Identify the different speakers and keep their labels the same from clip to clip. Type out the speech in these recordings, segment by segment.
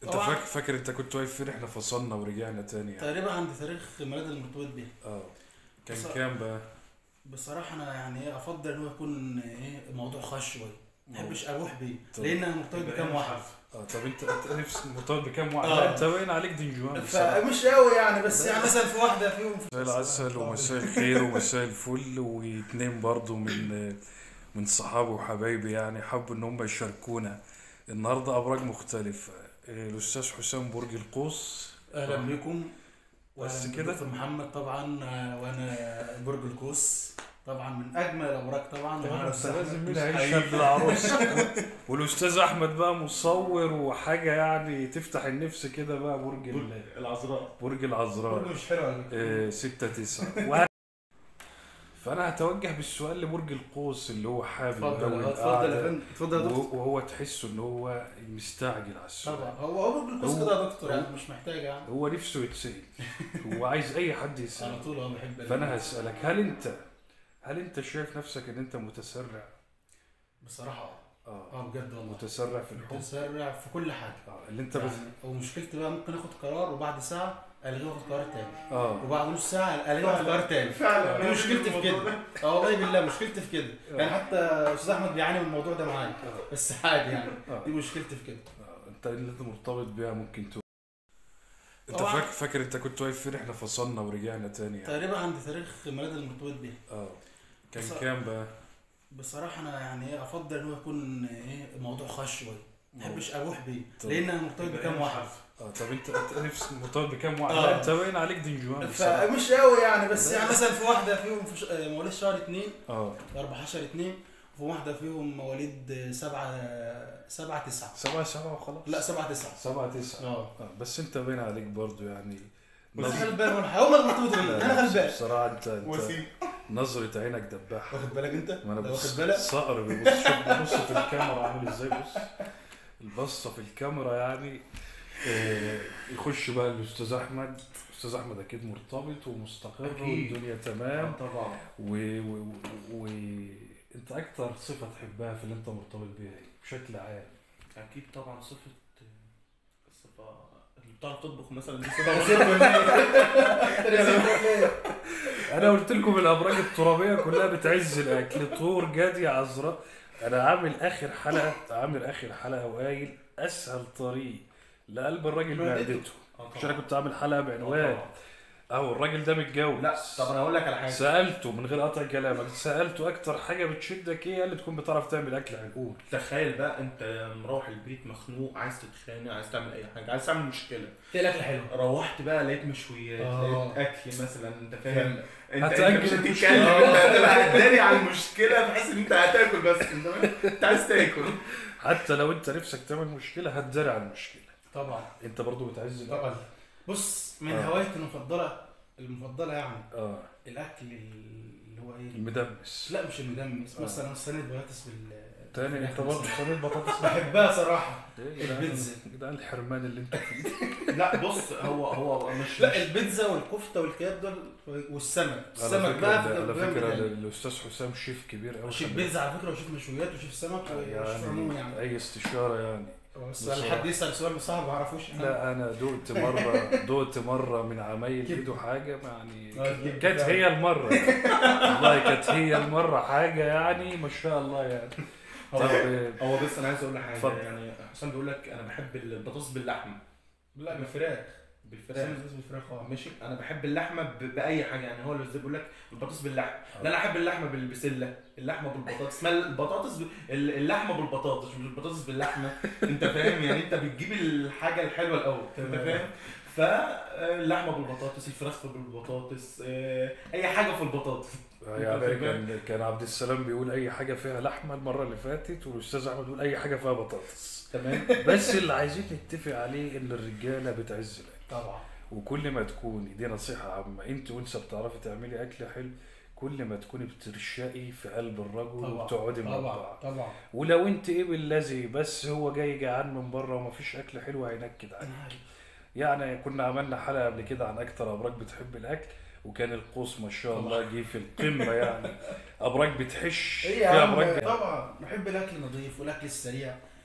Speaker 1: انت
Speaker 2: طبعاً.
Speaker 1: فاكر فاكر انت كنت واقف فين احنا فصلنا ورجعنا تاني يعني.
Speaker 2: تقريبا عند تاريخ الميلاد المرتبط بيه
Speaker 1: اه كان
Speaker 2: بص-
Speaker 1: كام بقى؟
Speaker 2: بصراحة أنا يعني إيه أفضل إن هو يكون إيه الموضوع خاص شوية ما بحبش أروح بيه
Speaker 1: طب.
Speaker 2: لأن أنا مرتبط بكام واحد
Speaker 1: اه طب انت انت نفس مرتبط بكام واحد؟
Speaker 2: آه.
Speaker 1: لا انت باين عليك دنجوان بصراحة.
Speaker 2: فمش قوي يعني بس يعني مثلا في واحدة فيهم في
Speaker 1: مساء العسل ومساء الخير ومساء الفل واتنين برضو من من صحابي وحبايبي يعني حبوا ان هم يشاركونا النهارده ابراج مختلفة آه، الاستاذ حسام برج القوس
Speaker 2: أهلا بكم
Speaker 1: بس
Speaker 2: وأهلا
Speaker 1: كده؟
Speaker 2: بدكتور محمد طبعا آه، وأنا برج القوس طبعا من أجمل الأوراق طبعا وأنا
Speaker 1: انت
Speaker 2: أستاذ
Speaker 1: لازم
Speaker 2: أحمد
Speaker 1: نعيش
Speaker 2: حبيبي.
Speaker 1: شاب العروس والاستاذ احمد بقى مصور وحاجه يعني تفتح النفس كده بقى برج ال-
Speaker 3: العذراء
Speaker 1: برج العذراء
Speaker 2: برج مش حلو على فكرة.
Speaker 1: آه، ستة تسعة وه- فأنا هتوجه بالسؤال لبرج القوس اللي هو حابب
Speaker 2: اتفضل
Speaker 1: أوي
Speaker 2: آه، اتفضل يا
Speaker 1: القعدة
Speaker 2: فندم اتفضل يا دكتور
Speaker 1: وهو تحسه إن هو مستعجل على السؤال
Speaker 2: طبعا هو هو برج القوس
Speaker 1: هو-
Speaker 2: كده يا دكتور
Speaker 1: هو-
Speaker 2: يعني مش محتاج يعني
Speaker 1: هو نفسه يتسأل هو عايز أي حد
Speaker 2: على
Speaker 1: يسأل
Speaker 2: طول هو بحب
Speaker 1: فأنا هسألك هل أنت هل أنت شايف نفسك إن أنت متسرع؟
Speaker 2: بصراحة اه
Speaker 1: آه
Speaker 2: اه بجد والله
Speaker 1: متسرع في الحب
Speaker 2: متسرع في كل حاجة
Speaker 1: آه اللي أنت بس
Speaker 2: يعني ومشكلتي بقى ممكن اخد قرار وبعد ساعة الاقيه واخد قرار تاني
Speaker 1: آه
Speaker 2: وبعد نص ساعة الاقيه واخد قرار تاني
Speaker 3: فعلا
Speaker 2: دي مشكلتي في كده اه والله بالله مشكلتي في كده يعني حتى استاذ احمد بيعاني من الموضوع ده معايا
Speaker 1: آه.
Speaker 2: بس عادي يعني
Speaker 1: آه.
Speaker 2: دي مشكلتي في كده
Speaker 1: آه، أنت اللي أنت مرتبط بيها ممكن تقول أنت
Speaker 2: طبعاً.
Speaker 1: فاكر فاكر أنت كنت واقف فين إحنا فصلنا ورجعنا تاني يعني.
Speaker 2: تقريبا عند تاريخ الميلاد المرتبط بيه
Speaker 1: اه كان
Speaker 2: بص-
Speaker 1: كام بقى؟
Speaker 2: بصراحة أنا يعني إيه أفضل إن هو يكون إيه الموضوع خاص شوية ما بحبش أروح بيه
Speaker 1: طب.
Speaker 2: لأن أنا مرتبط بكام واحد
Speaker 1: اه طب انت انت نفس مرتبط بكام واحد؟
Speaker 2: آه.
Speaker 1: لا انت باين عليك دنجوان بصراحة.
Speaker 2: فمش قوي يعني بس يعني مثلا في واحدة فيهم في ش- آه، مواليد شهر اتنين
Speaker 1: اه
Speaker 2: 14 2 وفي واحدة فيهم مواليد 7 7 9
Speaker 1: سبعة سبعة وخلاص
Speaker 2: لا 7 9
Speaker 1: سبعة تسعة
Speaker 2: اه
Speaker 1: آه. بس انت باين عليك برضو يعني
Speaker 2: بس
Speaker 1: نظر-
Speaker 2: غلبان ولا حاجة هم اللي مرتبط بيا
Speaker 1: لا،
Speaker 2: انا
Speaker 1: لا،
Speaker 2: غلبان
Speaker 1: بصراحة انت انت
Speaker 3: وسيم
Speaker 1: نظرة عينك دباحة
Speaker 2: واخد بالك انت؟
Speaker 1: ما انا
Speaker 2: ده
Speaker 1: بص
Speaker 2: واخد بالك؟
Speaker 1: صقر بيبص شوف بيبص في الكاميرا عامل ازاي بص البصة في الكاميرا يعني آه، يخش بقى الاستاذ احمد استاذ احمد اكيد مرتبط ومستقر
Speaker 3: أكيد.
Speaker 1: والدنيا تمام
Speaker 3: طبعا
Speaker 1: و... و... و... انت اكتر صفة تحبها في اللي انت مرتبط بيها ايه؟ بشكل عام
Speaker 3: اكيد طبعا صفه صفه اللي بتعرف تطبخ مثلا دي
Speaker 1: انا قلت لكم الابراج الترابيه كلها بتعز الاكل طور جدي عذراء انا عامل اخر حلقه عامل اخر حلقه وقايل اسهل طريق لقلب الراجل معدته مش انا كنت عامل حلقه بعنوان اهو الراجل ده متجوز
Speaker 3: لا طب انا هقول لك على حاجه
Speaker 1: سالته من غير قطع كلامك سالته اكتر حاجه بتشدك ايه قال لي تكون بتعرف تعمل اكل عنقود
Speaker 3: تخيل بقى انت مروح البيت مخنوق عايز تتخانق عايز تعمل اي حاجه عايز تعمل مشكله
Speaker 2: الاكل حلو
Speaker 3: روحت بقى لقيت مشويات
Speaker 2: آه.
Speaker 3: لقيت اكل مثلا انت فاهم انت
Speaker 1: هتأجل
Speaker 3: انت مش
Speaker 1: المشكلة.
Speaker 3: هتتكلم انت هتبقى هتداري على المشكله بحيث ان انت هتاكل بس انت فاهم؟ انت عايز تاكل
Speaker 1: حتى لو انت نفسك تعمل مشكله هتداري على المشكله
Speaker 2: طبعا
Speaker 1: انت برضو بتعز الأكل.
Speaker 2: طبعا بص من
Speaker 1: آه.
Speaker 2: هوايتي المفضلة المفضلة يعني
Speaker 1: اه
Speaker 2: الاكل اللي هو ايه
Speaker 1: المدمس
Speaker 2: لا مش المدمس
Speaker 1: آه.
Speaker 2: مثلا صينية بطاطس بال
Speaker 1: تاني انت
Speaker 2: بالفراخ
Speaker 1: برضه
Speaker 2: مثلاً.
Speaker 1: صينيه بطاطس
Speaker 2: بحبها صراحة
Speaker 1: إيه ده؟
Speaker 2: البيتزا.
Speaker 1: ده الحرمان اللي انت فيه
Speaker 3: لا بص هو هو مش
Speaker 2: لا البيتزا والكفتة والكباب دول والسمك
Speaker 1: على
Speaker 2: السمك
Speaker 1: فكره
Speaker 2: بقى
Speaker 1: ده- على
Speaker 2: جامد
Speaker 1: فكره
Speaker 2: يعني.
Speaker 1: الاستاذ حسام شيف كبير قوي
Speaker 2: وشيف بيتزا على فكرة وشيف مشويات وشيف سمك وشيف عموما
Speaker 1: يعني
Speaker 2: يعني
Speaker 1: اي استشاره يعني
Speaker 2: بس
Speaker 1: بصراحة.
Speaker 2: حد يسأل سؤال صعب ما اعرفوش
Speaker 1: لا انا دقت مره دقت مره من عمايل
Speaker 2: كده.
Speaker 1: ايده حاجه يعني
Speaker 2: آه، كده.
Speaker 1: كانت هي المره يعني. والله كانت هي المره حاجه يعني ما شاء الله يعني
Speaker 3: هو
Speaker 1: طب إيه،
Speaker 3: هو بس انا عايز اقول لك حاجه
Speaker 1: اتفضل.
Speaker 3: يعني حسام بيقول لك انا بحب البطاطس باللحمه
Speaker 2: لا بالفراخ
Speaker 3: بالفراخ
Speaker 2: بالفراخ اه
Speaker 3: ماشي انا بحب اللحمه ب... باي حاجه يعني هو اللي زي بيقول لك البطاطس باللحمه لا انا احب اللحمه بالبسله اللحمه بالبطاطس اسمها البطاطس ب... اللحمه بالبطاطس مش البطاطس باللحمه انت فاهم يعني انت بتجيب الحاجه الحلوه الاول انت
Speaker 2: تمام.
Speaker 3: فاهم فاللحمه بالبطاطس الفراخ بالبطاطس آه، اي حاجه في البطاطس
Speaker 1: يعني كان كان عبد السلام بيقول اي حاجه فيها لحمه المره اللي فاتت والاستاذ احمد بيقول اي حاجه فيها بطاطس
Speaker 3: تمام
Speaker 1: بس اللي عايزين نتفق عليه ان الرجاله بتعز الاكل
Speaker 2: طبعا
Speaker 1: وكل ما تكوني دي نصيحة عامة انت وانت بتعرفي تعملي اكل حلو كل ما تكوني بترشقي في قلب الرجل
Speaker 2: طبعا
Speaker 1: وبتقعدي مع
Speaker 2: طبعا
Speaker 1: بعض
Speaker 2: طبعا
Speaker 1: ولو انت ايه بالذي بس هو جاي جعان من بره ومفيش اكل حلو هينكد عليه
Speaker 2: أنا عارف.
Speaker 1: يعني كنا عملنا حلقة قبل كده عن اكتر ابراج بتحب الاكل وكان القوس ما شاء الله جه في القمة يعني ابراج بتحش
Speaker 2: ايه
Speaker 1: في
Speaker 2: يا عم
Speaker 1: ابراج
Speaker 2: طبعا بحب الاكل النظيف والاكل السريع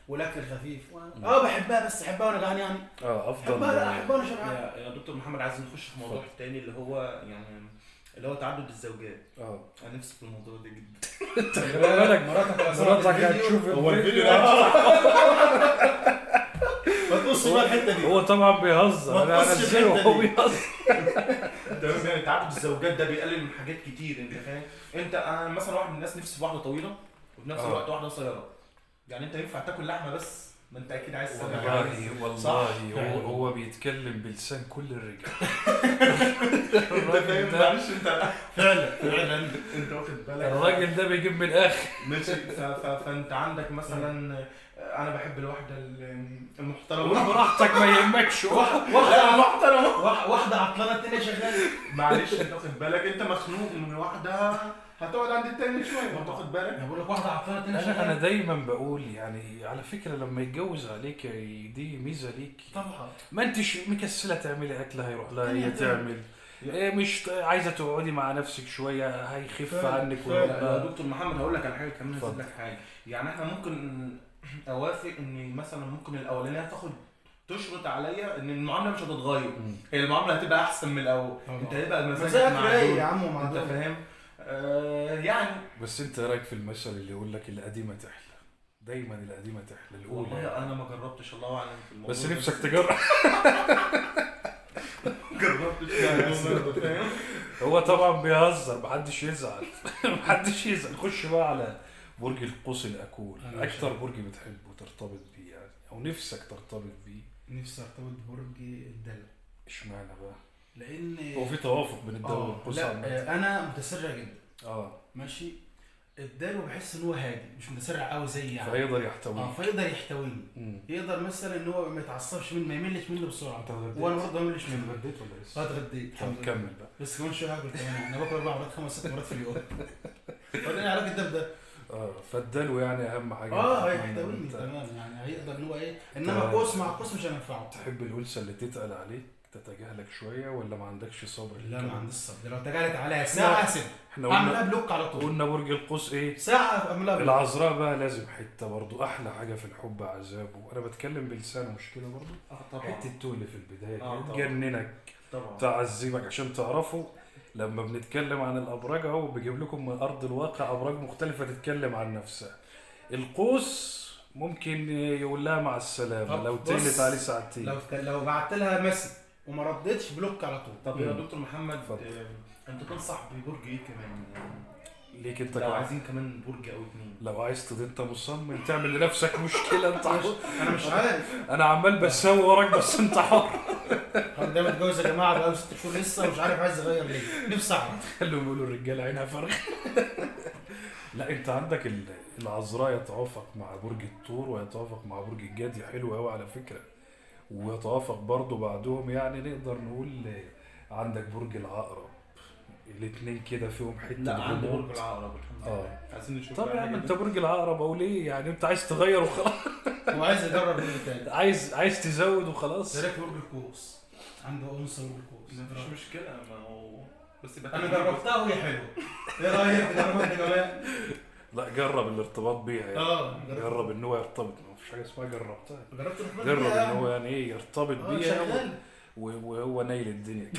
Speaker 2: والاكل الخفيف اه بحبها بس احبها وانا جعان يعني
Speaker 1: اه افضل
Speaker 2: احبها لا احبها وانا شبعان
Speaker 3: يا يا دكتور محمد عايز نخش في موضوع
Speaker 1: اتفضل.
Speaker 3: تاني اللي هو يعني اللي هو تعدد الزوجات
Speaker 1: اه
Speaker 3: انا نفسي في الموضوع ده جدا
Speaker 1: خلي بالك
Speaker 2: مراتك ولا
Speaker 1: مراتك
Speaker 2: صاحبك الفيديو؟
Speaker 1: هتشوف
Speaker 3: هو
Speaker 1: الفيديو
Speaker 3: الفيديو
Speaker 2: ما تبصش بقى الحته دي
Speaker 1: هو طبعا بيهزر
Speaker 2: ما
Speaker 1: انا
Speaker 2: تبصش
Speaker 1: انزله
Speaker 2: الحتة
Speaker 1: وهو
Speaker 2: دي.
Speaker 1: بيهزر
Speaker 3: تمام يعني تعدد الزوجات ده بيقلل من حاجات كتير انت فاهم انت انا مثلا واحد من الناس نفسي في واحده طويله وفي نفس
Speaker 1: آه.
Speaker 3: الوقت واحده قصيره يعني انت ينفع تاكل لحمه بس ما انت اكيد عايز تاكل
Speaker 1: والله والله
Speaker 2: صح.
Speaker 1: هو هو بيتكلم بلسان كل الرجال
Speaker 3: انت فاهم معلش انت
Speaker 2: فعلا فعلا
Speaker 3: انت واخد بالك
Speaker 1: الراجل ده بيجيب من الاخر
Speaker 3: ماشي ف- ف- فانت عندك مثلا انا بحب الواحده ال- المحترمه
Speaker 1: براحتك ما يهمكش
Speaker 2: واحده محترمه واحده عطلانه التانيه شغاله
Speaker 3: معلش انت واخد بالك انت مخنوق من واحده هتقعد عند التاني شويه انت واخد بالك
Speaker 2: انا بقول لك واحده عطلانه التانيه
Speaker 1: انا انا
Speaker 2: شغاله
Speaker 1: دايما بقول يعني على فكره لما يتجوز عليك دي ميزه ليك
Speaker 2: طبعا
Speaker 1: ما انتش مكسله تعملي اكل هيروح لها هي
Speaker 2: الدنيا
Speaker 1: تعمل إيه مش عايزه تقعدي مع نفسك شويه هيخف
Speaker 2: فعلا،
Speaker 1: عنك
Speaker 2: فعلا.
Speaker 1: ويروح
Speaker 3: يا
Speaker 1: لها.
Speaker 3: دكتور محمد هقول لك على حاجه كمان
Speaker 1: اتفضل.
Speaker 3: هزيد لك حاجه يعني احنا ممكن اوافق ان مثلا ممكن الاولانيه تاخد تشرط عليا ان المعامله مش هتتغير
Speaker 1: مم.
Speaker 3: هي المعامله هتبقى احسن من الاول
Speaker 2: طبعا.
Speaker 3: انت هيبقى مزاجك
Speaker 2: مزاجك
Speaker 3: مع
Speaker 2: رايق
Speaker 3: دول.
Speaker 2: يا عم ومع
Speaker 3: انت
Speaker 2: دول.
Speaker 3: فاهم آه يعني
Speaker 1: بس انت رايك في المثل اللي يقول لك القديمه تحلى دايما القديمه تحلى الاولى
Speaker 3: والله انا ما جربتش الله اعلم في الموضوع
Speaker 1: بس
Speaker 3: ده.
Speaker 1: نفسك تجرب
Speaker 3: جربتش يعني برضه، فاهم
Speaker 1: هو طبعا بيهزر محدش يزعل محدش يزعل خش بقى على برج القوس الاكول
Speaker 2: أنا مش
Speaker 1: اكتر برج بتحبه ترتبط بيه يعني او نفسك ترتبط بيه
Speaker 2: نفسي ارتبط ببرج الدلو
Speaker 1: اشمعنى بقى
Speaker 2: لان
Speaker 1: هو في توافق بين الدلو
Speaker 2: اه
Speaker 1: والقوس
Speaker 2: لا
Speaker 1: عامة.
Speaker 2: آه، انا متسرع جدا
Speaker 1: اه
Speaker 2: ماشي الدلو بحس ان هو هادي مش متسرع قوي زي يعني
Speaker 1: فيقدر
Speaker 2: اه
Speaker 1: يحتويك
Speaker 2: فيقدر يحتويني
Speaker 1: مم.
Speaker 2: يقدر مثلا ان هو ما يتعصبش مني ما يملش مني بسرعه
Speaker 1: انت اتغديت؟
Speaker 2: وانا برضه ما يملش مني
Speaker 1: اتغديت ولا لسه؟
Speaker 2: اه اتغديت
Speaker 1: طب
Speaker 2: الحمد لله
Speaker 1: كمل بقى
Speaker 2: بس كمان شويه هاكل كمان انا باكل اربع مرات خمس ست مرات في اليوم وبعدين ايه علاقه ده بده؟
Speaker 1: اه فالدلو يعني اهم حاجه
Speaker 2: اه
Speaker 1: أنت-
Speaker 2: هيحتويني
Speaker 1: أنت
Speaker 2: تمام يعني هيقدر ان هو ايه انما
Speaker 1: تمام.
Speaker 2: قوس مع قوس مش هينفعه
Speaker 1: تحب الأنثى اللي تتقل عليك تتجاهلك شويه ولا ما عندكش صبر
Speaker 2: لا
Speaker 1: للكلام
Speaker 2: ما
Speaker 1: ده؟
Speaker 2: عنديش صبر لو تجالت عليها ساعه اسيب
Speaker 1: احنا
Speaker 2: اعملها
Speaker 1: قلنا
Speaker 2: بلوك على طول
Speaker 1: قلنا برج القوس ايه
Speaker 2: ساعه اعملها بلوك
Speaker 1: العذراء بقى لازم حته برضو احلى حاجه في الحب عذابه انا بتكلم بلسان مشكله برضو
Speaker 3: اه طبعا
Speaker 1: حته تقل في البدايه
Speaker 3: آه،
Speaker 1: كده
Speaker 3: طبعا.
Speaker 1: تجننك
Speaker 3: طبعا
Speaker 1: تعذبك عشان تعرفوا لما بنتكلم عن الابراج اهو بجيب لكم من ارض الواقع ابراج مختلفه تتكلم عن نفسها القوس ممكن يقول لها مع السلامه
Speaker 2: طب
Speaker 1: لو
Speaker 2: بص،
Speaker 1: تقلت عليه ساعتين
Speaker 2: لو لو بعت لها مسج وما ردتش بلوك على طول
Speaker 3: طب يا
Speaker 1: مم.
Speaker 3: دكتور محمد
Speaker 1: اتفضل.
Speaker 3: آه، انت تنصح ببرج ايه كمان يعني
Speaker 1: ليك انت
Speaker 3: لو
Speaker 1: كمان.
Speaker 3: عايزين كمان برج او اتنين
Speaker 1: لو عايز تض- انت مصمم تعمل لنفسك مشكله انت حر
Speaker 2: انا مش عارف
Speaker 1: انا عمال بسوي وراك بس انت حر
Speaker 2: انا ده متجوز يا جماعه بقاله ست شهور لسه ومش عارف عايز اغير ليه نفسي اعرف
Speaker 1: خلوا يقولوا الرجاله عينها فرخ لا انت عندك ال- العذراء يتوافق مع برج الثور ويتوافق مع برج الجدي حلو قوي على فكره ويتوافق برضو بعدهم يعني نقدر نقول عندك برج العقرب الاثنين كده فيهم حته
Speaker 3: لا عندي
Speaker 1: غموض.
Speaker 3: برج العقرب الحمد
Speaker 1: اه.
Speaker 3: لله عايزين نشوف
Speaker 1: طب
Speaker 3: بقى
Speaker 1: يا عم
Speaker 3: حاجة
Speaker 1: انت برج العقرب او ليه يعني انت عايز تغير وخلاص
Speaker 2: هو عايز يجرب برج تاني
Speaker 1: عايز عايز تزود وخلاص
Speaker 2: ده برج القوس عنده انثى برج القوس
Speaker 3: مفيش مشكلة ما هو بس يبقى
Speaker 2: انا
Speaker 3: تجربة.
Speaker 2: جربتها وهي حلوه ايه رايك تجربها انت كمان؟
Speaker 1: لا جرب الارتباط بيها يعني
Speaker 2: اه
Speaker 1: جرب ان هو يرتبط ما فيش حاجه اسمها جربتها
Speaker 2: جربت الرحمن
Speaker 1: جرب
Speaker 2: بيها
Speaker 1: ان هو يعني ايه يرتبط
Speaker 2: اه
Speaker 1: بيها
Speaker 2: شغال
Speaker 1: و- وهو نايل الدنيا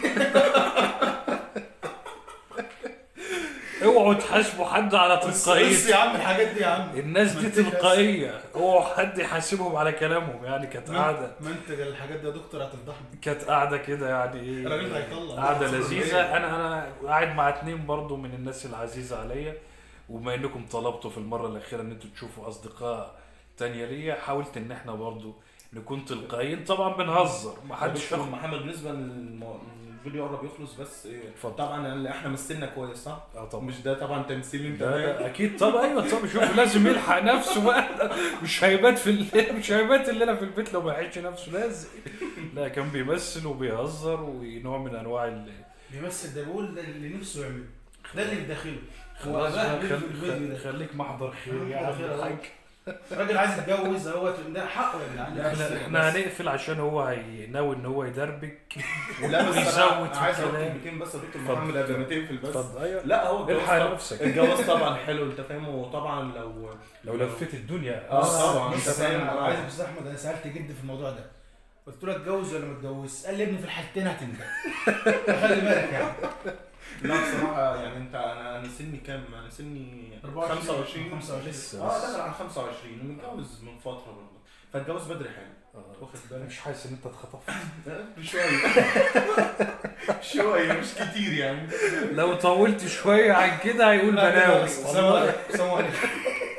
Speaker 1: اوعوا تحاسبوا حد على
Speaker 2: بس
Speaker 1: تلقائية
Speaker 2: يا عم الحاجات دي يا عم
Speaker 1: الناس دي
Speaker 2: منتج
Speaker 1: تلقائية اوعوا حد يحاسبهم على كلامهم يعني كانت قاعدة
Speaker 2: منتج الحاجات دي يا دكتور هتفضحني
Speaker 1: كانت قاعدة كده يعني ايه
Speaker 2: الراجل ده هيطلع
Speaker 1: قاعدة لذيذة انا انا قاعد مع اتنين برضو من الناس العزيزة عليا وبما انكم طلبتوا في المرة الأخيرة ان انتوا تشوفوا اصدقاء تانية ليا حاولت ان احنا برضو نكون تلقائيين طبعا بنهزر ما حدش
Speaker 3: دكتور
Speaker 1: ياخد
Speaker 3: محمد بالنسبة للم- الفيديو قرب يخلص بس إيه،
Speaker 1: اتفضل.
Speaker 3: طبعا اللي احنا مثلنا كويس صح؟
Speaker 1: اه طبعا
Speaker 3: مش ده طبعا تمثيل انت
Speaker 1: لا
Speaker 3: فاهم؟
Speaker 1: لا اكيد طبعا ايوه طبعا شوف لازم يلحق نفسه بقى مش هيبات في الليل مش هيبات الليله في البيت لو ما لحقش نفسه لازم لا كان بيمثل وبيهزر ونوع من انواع ال
Speaker 2: بيمثل ده بيقول ده اللي نفسه يعمله ده اللي في داخله هو
Speaker 1: خلاص
Speaker 2: بقى
Speaker 1: بقى
Speaker 2: في
Speaker 1: خل...
Speaker 2: الفيديو
Speaker 1: خل...
Speaker 2: ده
Speaker 1: خليك محضر خير يا
Speaker 2: محضر خير
Speaker 1: عم
Speaker 2: أهو.
Speaker 1: الحاج
Speaker 2: الراجل عايز يتجوز اهوت ده حقه يا جدعان
Speaker 1: احنا احنا هنقفل عشان هو هي- ناوي ان هو يدربك
Speaker 3: لا بس
Speaker 1: ويزود
Speaker 3: انا
Speaker 1: في
Speaker 3: عايز اقول
Speaker 1: الكلام.
Speaker 3: كلمتين بس يا دكتور
Speaker 1: اتفضل.
Speaker 3: محمد قبل ما تقفل بس
Speaker 1: اتفضل ايوه
Speaker 3: لا هو الجواز
Speaker 1: الحق
Speaker 3: طبعا
Speaker 1: نفسك
Speaker 3: الجواز طبعا حلو انت فاهم وطبعا لو
Speaker 1: لو لفيت الدنيا
Speaker 3: اه طبعا انت
Speaker 2: بص
Speaker 3: فاهم
Speaker 2: انا
Speaker 3: آه.
Speaker 2: عايز استاذ احمد انا سالت جدي في الموضوع ده قلت له اتجوز ولا ما اتجوزش؟ قال لي ابني في الحالتين هتنجح خلي بالك يعني
Speaker 3: لا بصراحه يعني انت انا انا سني كام؟ انا سني 25
Speaker 2: 25
Speaker 1: لسه
Speaker 3: اه
Speaker 1: لسه.
Speaker 3: داخل على 25 ومتجوز من فتره برضه فالجواز بدري حلو
Speaker 1: آه.
Speaker 3: واخد بالك
Speaker 1: مش حاسس ان انت اتخطفت
Speaker 3: شويه شويه مش كتير يعني
Speaker 1: لو طولت شويه عن كده هيقول بناوي
Speaker 2: السلام عليكم السلام عليكم